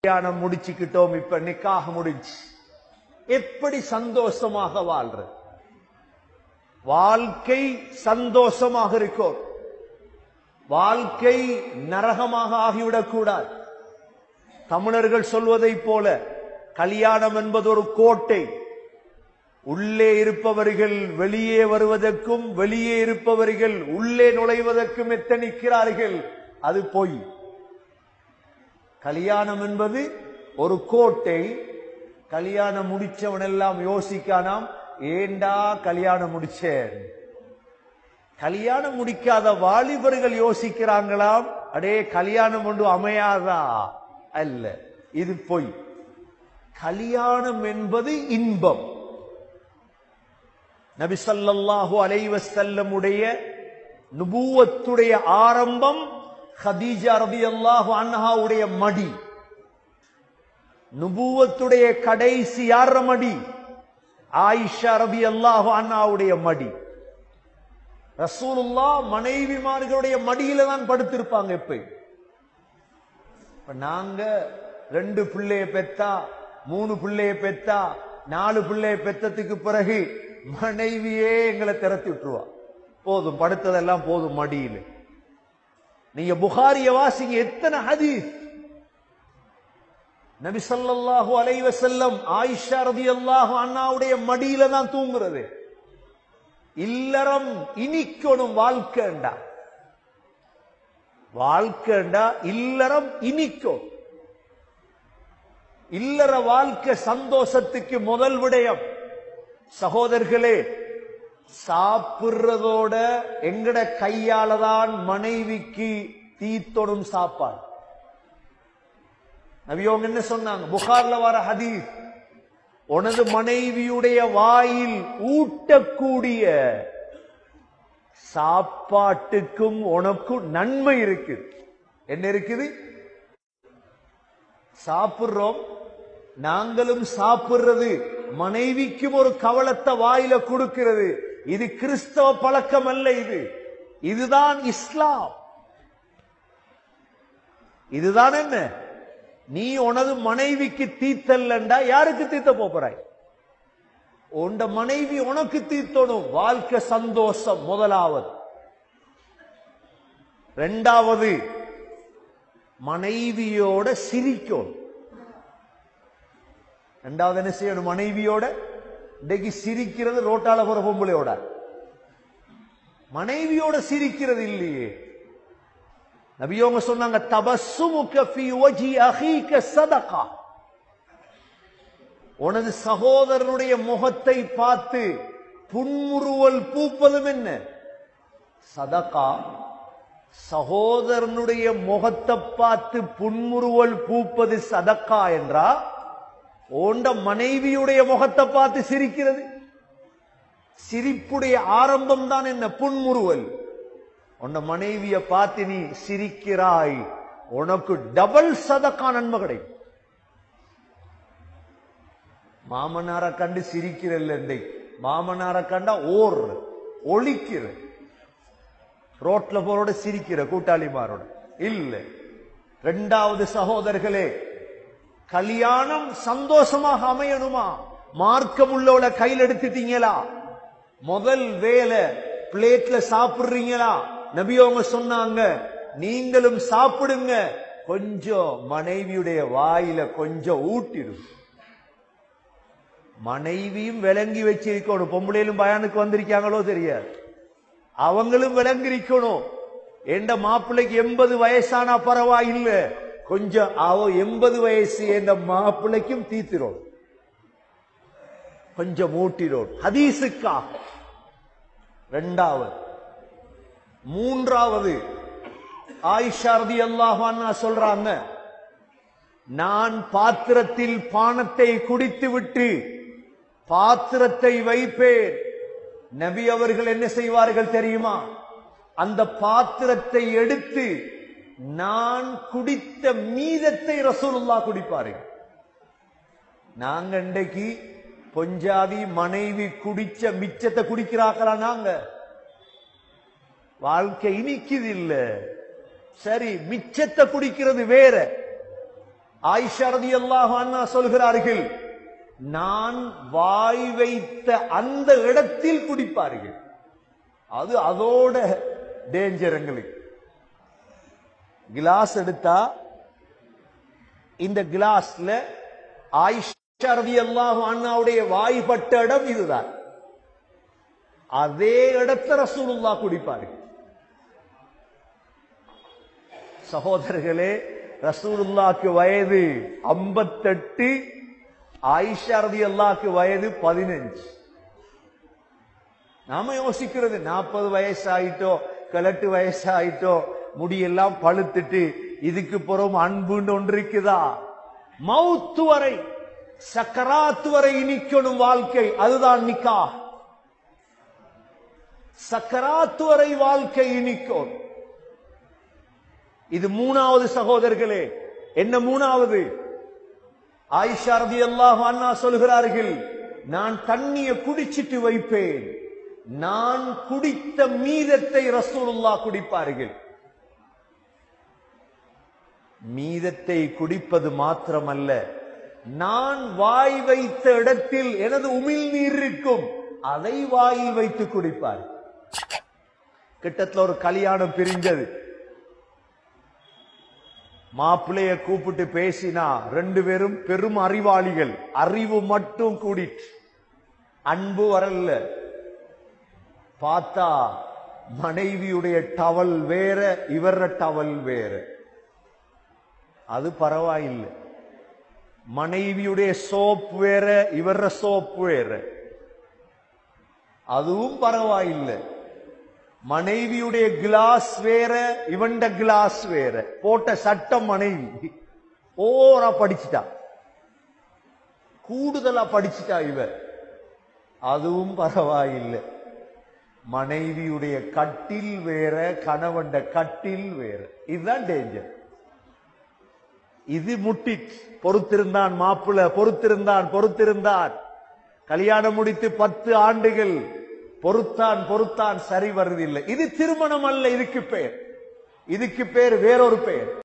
கல்யாணம் முடிச்சுக்கிட்டோம் இப்ப நிக்காக முடிஞ்சு எப்படி சந்தோஷமாக வாழ்ற வாழ்க்கை சந்தோஷமாக இருக்கும் வாழ்க்கை நரகமாக ஆகிவிடக் கூடாது தமிழர்கள் சொல்வதைப் போல கல்யாணம் என்பது ஒரு கோட்டை உள்ளே இருப்பவர்கள் வெளியே வருவதற்கும் வெளியே இருப்பவர்கள் உள்ளே நுழைவதற்கும் எத்தனிக்கிறார்கள் அது பொய் கல்யாணம் என்பது ஒரு கோட்டை கல்யாணம் முடிச்சவன் எல்லாம் யோசிக்கானாம் ஏண்டா கல்யாணம் முடிச்சேன் கல்யாணம் முடிக்காத வாலிபர்கள் யோசிக்கிறாங்களாம் அடே கல்யாணம் ஒன்று அமையாதா அல்ல இது பொய் கல்யாணம் என்பது இன்பம் நபி ஸல்லல்லாஹு அலைஹி வஸல்லமுடைய நுபுவத்துடைய ஆரம்பம் ஹதீஜா ரலியல்லாஹு அன்ஹாவுடைய மடி நுபுவத்துடைய கடைசி யார மடி ஆயிஷா ரலியல்லாஹு அன்ஹாவுடைய மடி ரசூலுல்லா மனைவிமார்களுடைய மடியில தான் படுத்திருப்பாங்க எப்ப இப்ப நாங்க ரெண்டு பிள்ளைய பெத்தா மூணு பிள்ளைய பெத்தா நாலு பிள்ளைய பெத்ததுக்கு பிறகு மனைவியே எங்களை திறத்தி விட்டுருவா போதும் படுத்ததெல்லாம் போதும் மடியில நீங்க புகாரிய வாசிங்க எத்தனை ஹதீஸ் நபி ஸல்லல்லாஹு அலைஹி வஸல்லம் ஆயிஷா ரலியல்லாஹு அன்ஹாவுடைய மடியில தான் தூங்குறது இல்லறம் இனிக்கணும் வாழ்க்கைண்டா வாழ்க்கைண்டா இல்லறம் இனிக்கும் இல்லற வாழ்க்கை சந்தோஷத்துக்கு முதல் விடயம் சகோதரர்களே சாப்பிடுறதோட எங்கட கையால தான் மனைவிக்கு தீத்தொடும் சாப்பாடு நபியோங்க என்ன சொன்னாங்க புகார்ல வர ஹதீஸ் உனது மனைவியுடைய வாயில் ஊட்டக்கூடிய சாப்பாட்டுக்கும் உனக்கும் நன்மை இருக்கு என்ன இருக்குது சாப்பிடுறோம் நாங்களும் சாப்பிடுறது மனைவிக்கும் ஒரு கவலத்தை வாயில கொடுக்கிறது இது கிறிஸ்தவ பழக்கம் அல்ல இது இதுதான் இஸ்லாம் இதுதான் என்ன நீ உனது மனைவிக்கு தீத்தல்லண்டா யாருக்கு தீத்த போறாய் உண்ட மனைவி உனக்கு தீத்தணும் வாழ்க்கை சந்தோஷம் முதலாவது ரெண்டாவது மனைவியோட சிரிக்கணும் ரெண்டாவது என்ன செய்யணும் மனைவியோட இன்னைக்கு சிரிக்கிறது ரோட்டால போற பொம்பளையோட மனைவியோட சிரிக்கிறது இல்லையே நபியோங்க சொன்னாங்க தபஸ்ஸுமுக ஃபீ வஜி அஹீக சதகா உனது சகோதரனுடைய முகத்தை பார்த்து புன்முறுவல் பூப்பதும் என்ன சதகா சகோதரனுடைய முகத்தை பார்த்து புன்முறுவல் பூப்பது சதக்கா என்றா ஓண்ட மனைவியுடைய முகத்தை பார்த்து சிரிக்கிறது சிரிப்புடைய ஆரம்பம் தான் என்ன புன்முறுவல் உன்ன மனைவிய பார்த்து நீ சிரிக்கிறாய் உனக்கு டபுள் சதக்கா நன்மை கிடைக்கும் மாமனார கண்டு சிரிக்கிறல்ல இன்றைக்கு மாமனார கண்டா ஓர் ஒழிக்கிற ரோட்ல போறோட சிரிக்கிற கூட்டாளிமாரோட இல்ல ரெண்டாவது சகோதரர்களே கல்யாணம் சந்தோஷமாக அமையணுமா மார்க்கம் உள்ளவள கையில் எடுத்துட்டீங்களா முதல் வேலை பிளேட்ல சாப்பிடுறீங்களா நபியவங்க சொன்னாங்க நீங்களும் சாப்பிடுங்க கொஞ்சம் மனைவியுடைய வாயில கொஞ்சம் ஊட்டிடும் மனைவியும் விளங்கி வச்சிருக்கணும் பொம்பளையிலும் பயானுக்கு வந்திருக்காங்களோ தெரியாது அவங்களும் விளங்கிருக்கணும் எந்த மாப்பிள்ளைக்கு எண்பது வயசானா பரவாயில்லை கொஞ்சம் அவ எண்பது வயசு என்ற மாப்பிள்ளைக்கும் தீத்திரும் கொஞ்சம் மூட்டிரோம் ஹதீசுக்காக ரெண்டாவது மூன்றாவது ஆயிஷா ரதி அல்லாஹான்னா சொல்றாங்க நான் பாத்திரத்தில் பானத்தை குடித்து விட்டு பாத்திரத்தை வைப்பேன் நபி அவர்கள் என்ன செய்வார்கள் தெரியுமா அந்த பாத்திரத்தை எடுத்து நான் குடித்த மீதத்தை ரசூலுல்லா குடிப்பார்கள் நாங்க இன்றைக்கு பொஞ்சாதி மனைவி குடிச்ச மிச்சத்தை குடிக்கிறாங்களா நாங்க வாழ்க்கை இனிக்குது இல்ல சரி மிச்சத்தை குடிக்கிறது வேற ஆயிஷா ரலியல்லாஹு அன்ஹா சொல்கிறார்கள் நான் வாய் வைத்த அந்த இடத்தில் குடிப்பார்கள் அது அதோட டேஞ்சர் எங்களுக்கு கிளாஸ் எடுத்தா இந்த கிளாஸ்ல ஆயிஷா ரலியல்லாஹு அன்ஹாவுடைய வாய்ப்பட்ட இடம் இதுதான் அதே இடத்துல ரசூலுல்லாஹ் குடிப்பார்கள் சகோதரர்களே ரசூலுல்லாக்கு வயது 58 ஆயிஷா ரலியல்லாஹுக்கு வயது பதினஞ்சு நாம யோசிக்கிறது நாற்பது வயசாயிட்டோ கிழட்டு வயசாயிட்டோ முடியெல்லாம் பழுத்துட்டு இதுக்கு புறம் அன்புன்னு ஒன்று இருக்குதா மவுத்து வரை சக்கராத்து வரை இனிக்கணும் வாழ்க்கை அதுதான் நிக்கா சக்கராத்து வரை வாழ்க்கை இனிக்கும் இது மூணாவது சகோதரர்களே என்ன மூணாவது ஆயிஷா ரலியல்லாஹு அன்ஹா சொல்கிறார்கள் நான் தண்ணிய குடிச்சிட்டு வைப்பேன் நான் குடித்த மீதத்தை ரசூலுல்லாஹ் குடிப்பார்கள் மீதத்தை குடிப்பது மாத்திரமல்ல நான் வாய் வைத்த இடத்தில் எனது உமிழ் நீர் இருக்கும் அதை வாயில் வைத்து குடிப்பார் கிட்டத்துல ஒரு கல்யாணம் பிரிஞ்சது மாப்பிள்ளைய கூப்பிட்டு பேசினா ரெண்டு பேரும் பெரும் அறிவாளிகள் அறிவு மட்டும் கூடிட்டு அன்பு வரல பார்த்தா மனைவியுடைய டவல் வேற இவர டவல் வேற அது பரவாயில்லை மனைவியுடைய சோப் வேற இவர சோப் வேற அதுவும் பரவாயில்லை மனைவியுடைய கிளாஸ் வேற இவண்ட கிளாஸ் வேற போட்ட சட்டம் மனைவி ஓரா படிச்சுட்டா கூடுதலா படிச்சுட்டா இவ அதுவும் பரவாயில்லை மனைவியுடைய கட்டில் வேற கணவன்ட கட்டில் வேற இதுதான் டேஞ்சர் இது முட்டிட் பொறுத்திருந்தான் மாப்பிள்ள பொறுத்திருந்தான் பொறுத்திருந்தான் கல்யாணம் முடித்து பத்து ஆண்டுகள் பொறுத்தான் பொறுத்தான் சரி வருவதில்லை இது திருமணம் அல்ல இதுக்கு பேர் இதுக்கு பேர் வேறொரு பெயர்